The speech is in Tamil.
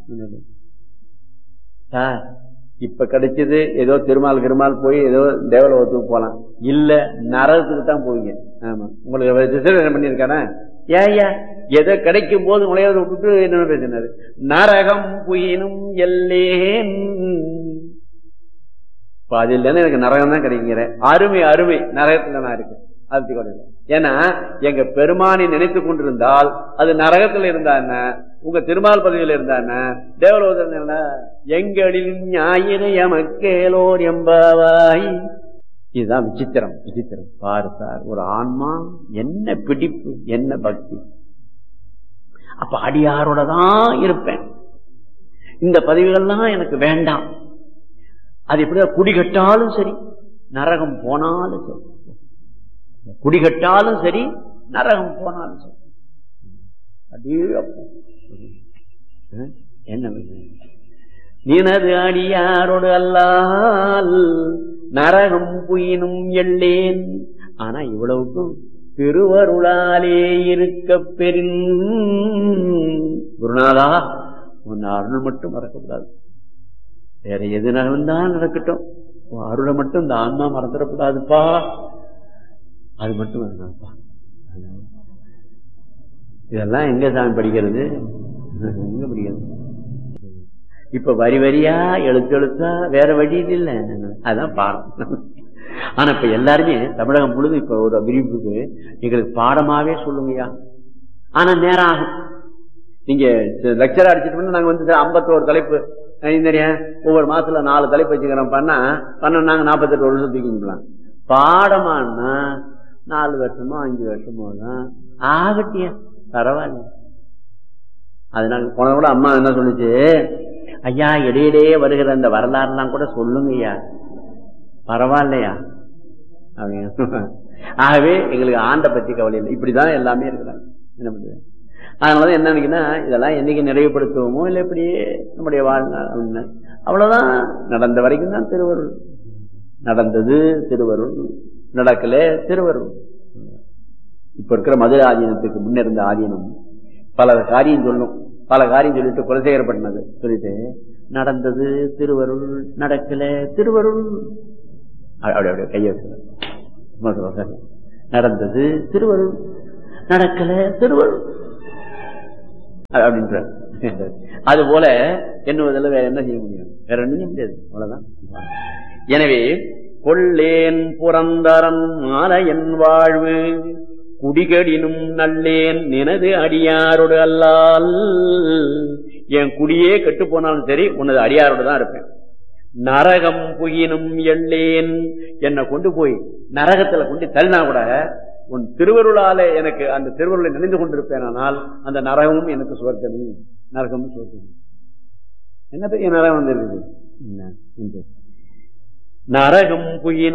சார் இப்ப கிடைச்சது ஏதோ திருமால் கிருமால் போய் ஏதோ தேவலோகத்துக்கு போலாம் இல்ல நரகத்துக்கு தான் போவீங்க ஆமா உங்களுக்கு ரிசர்வேஷன் பண்ணிருக்கானே ஏயா எதை கிடைக்கும் போது உங்களையாவது விட்டுட்டு என்ன பேசினாரு நரகம் புயினும் எல்லேன் பாதியில் இருந்து எனக்கு நரகம் தான் கிடைக்கிற அருமை அருமை நரகத்துல நான் இருக்கேன் அது கூட இல்லை. ஏன்னா எங்க பெருமானை நினைத்து கொண்டிருந்தால் அது நரகத்துல இருந்தா என்ன உங்க திருமால் பதவியில் இருந்தா என்ன தேவலோகத்தில் என்ன எங்களில் ஞாயிறு எமக்கேலோர் எம்பாவாய் இதுதான் விசித்திரம் விசித்திரம் பாரு சார் ஒரு ஆன்மா என்ன பிடிப்பு என்ன பக்தி அப்ப அடியாரோட தான் இருப்பேன் இந்த பதவிகள்லாம் எனக்கு வேண்டாம் அது எப்படி குடிகட்டாலும் சரி நரகம் போனாலும் சரி குடிகட்டாலும் சரி நரகம் போனாலும் சரி அடே அப்பா. அஹ், என்ன விஷயம்? நினது அடியாரோடு அல்லால் நரகம் புயினும் எள்ளேன் ஆனா இவ்வளவுக்கும் திருவருளாலே இருக்க பெரின் குருநாதா உன் அருள் மட்டும் மறக்கக்கூடாது வேற எது நடந்தான் நடக்கட்டும் உன் அருளை மட்டும் இந்த ஆன்மா மறந்துடக்கூடாதுப்பா அது மட்டும் வேணாம்ப்பா இதெல்லாம் எங்க சாமி படிக்கிறது எங்க படிக்கிறது இப்ப வரி வரியா எழுத்து எழுத்தா வேற வழி இல்ல அதான் பாடம் ஆனா இப்ப எல்லாருமே தமிழகம் முழுதும் இப்ப ஒரு விரிவுக்கு எங்களுக்கு பாடமாவே சொல்லுங்கய்யா ஆனா நேரம் ஆகும் நீங்க லெக்சர் அடிச்சிட்டு நாங்க வந்து ஐம்பத்தோரு தலைப்பு தெரியா ஒவ்வொரு மாசத்துல நாலு தலைப்பு வச்சுக்கிறோம் பண்ணா பண்ண நாங்க நாற்பத்தெட்டு வருஷம் தூக்கிக்கலாம் பாடமானா நாலு வருஷமோ அஞ்சு வருஷமோ தான் ஆகட்டியா பரவாயில்ல அதனால போன கூட அம்மா என்ன சொல்லுச்சு ஐயா இடையிடையே வருகிற அந்த வரலாறுலாம் கூட சொல்லுங்க ஐயா பரவாயில்லையா அப்படிங்க ஆகவே எங்களுக்கு ஆண்டை பத்தி கவலை இல்லை இப்படிதான் எல்லாமே இருக்கிறாங்க என்ன பண்றது அதனாலதான் என்ன நினைக்கிறேன்னா இதெல்லாம் என்னைக்கு நிறைவுபடுத்துவோமோ இல்லை இப்படியே நம்முடைய வாழ்நாள் அப்படின்னு. அவ்வளவுதான் நடந்த வரைக்கும் தான் திருவருள் நடந்தது திருவருள் நடக்கல திருவருள் இப்ப இருக்கிற மதுரை ஆதீனத்துக்கு முன்ன இருந்த ஆதீனம் பல காரியம் சொல்லும் பல காரியம் சொல்லிட்டு குலசேகர் பண்ணது சொல்லிட்டு நடந்தது திருவருள் நடக்கல திருவருள் அப்படி அப்படியே கையை வச்சு நடந்தது திருவருள் நடக்கல திருவருள் அப்படின்ற அது போல என்னுவதில் வேற என்ன செய்ய முடியும் வேற ஒன்றும் செய்ய முடியாது அவ்வளவுதான் எனவே கொள்ளேன் புறந்தரன் மாலையன் வாழ்வு குடிகடினும் நல்லேன் நினது அடியாரோடு அல்லால் என் குடியே கெட்டு போனாலும் சரி உனது அடியாரோடு தான் இருப்பேன் நரகம் புகினும் எள்ளேன் என்னை கொண்டு போய் நரகத்துல கொண்டு தள்ளினா கூட உன் திருவருளால எனக்கு அந்த திருவருளை நினைந்து கொண்டிருப்பேனால் அந்த நரகமும் எனக்கு சுவர்க்கமே நரகமும் சுவர்க்கமே என்ன பெரிய நரகம் வந்திருக்குது என்ன? நரகம் புயினும்